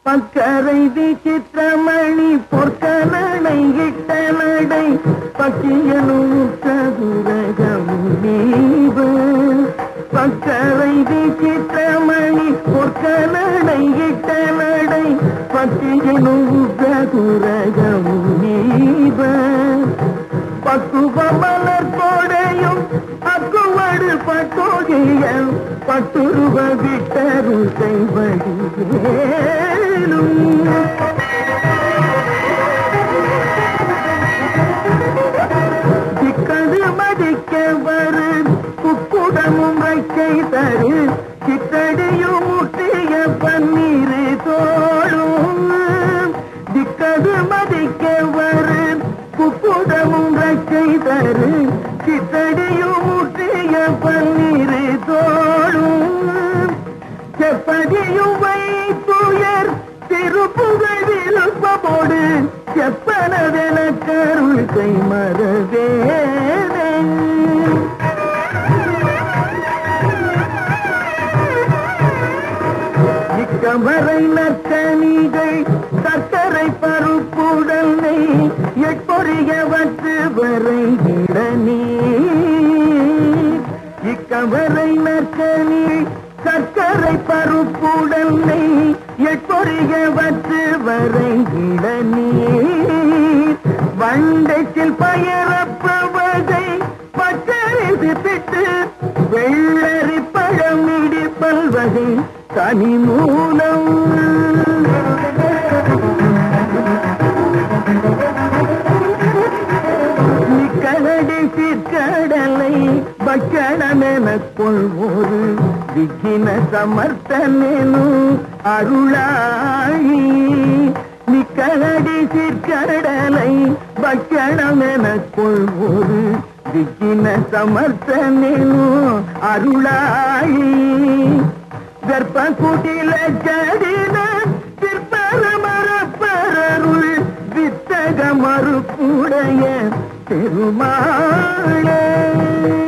பக்கரை விசித்திரமணி பொற்கலனை இட்ட நடை பக்கியனும் சதுரகமுனீவு பக்கரை விசித்திரமணி பொற்கலனை இட்ட நடை பக்கியனும் சதுரகமுனீவு பக்குவ மலர் கோடையும் அக்குவடு பட்டோகியல் பட்டுருவ விட்டரு செய்வடிவேலும் சிக்கது மதிக்க வரு குக்குடமும் வைக்கை தரு சித்தடியும் முட்டிய பன்னீர் தோளும் திக்கது மதிக்க வரு குக்குடமும் வைக்கை தரு சித்தடியும் முட்டிய பன்னீர் தோளும் செப்பதியும் வைத்துயர் திருப்புகழ் விழுப்பமோடு செப்பனதென கருள் கை மறவேனே இக்கமரை நற்கனிகள் சர்க்கரை பருப்புடனை எட்பொறியவற்று வரை இடனே இக்கமரை நற்கனி சர்க்கரை பருப்புடனை எட்பொறியவற்று வரை இடநீர் வண்டத்தில் பயரப்பவதை பச்சரிசி பிட்டு வெள்ளரி பழம் இடிப்பல் வகை தனி மூலம் நிக்கலடி சிற்கடலை பக்கணமென கொள்வோரு விக்கின சமர்த்தனு அருளாயி நிக்கலடி சிற்கடலை பக்கணமென கொள்வோரு விக்கின சமர்த்தனு அருளாயி கர்ப்ப குடில ஜடின பிற்பர மரப்பரருள் வித்தக மறுப்புடைய பெருமாளே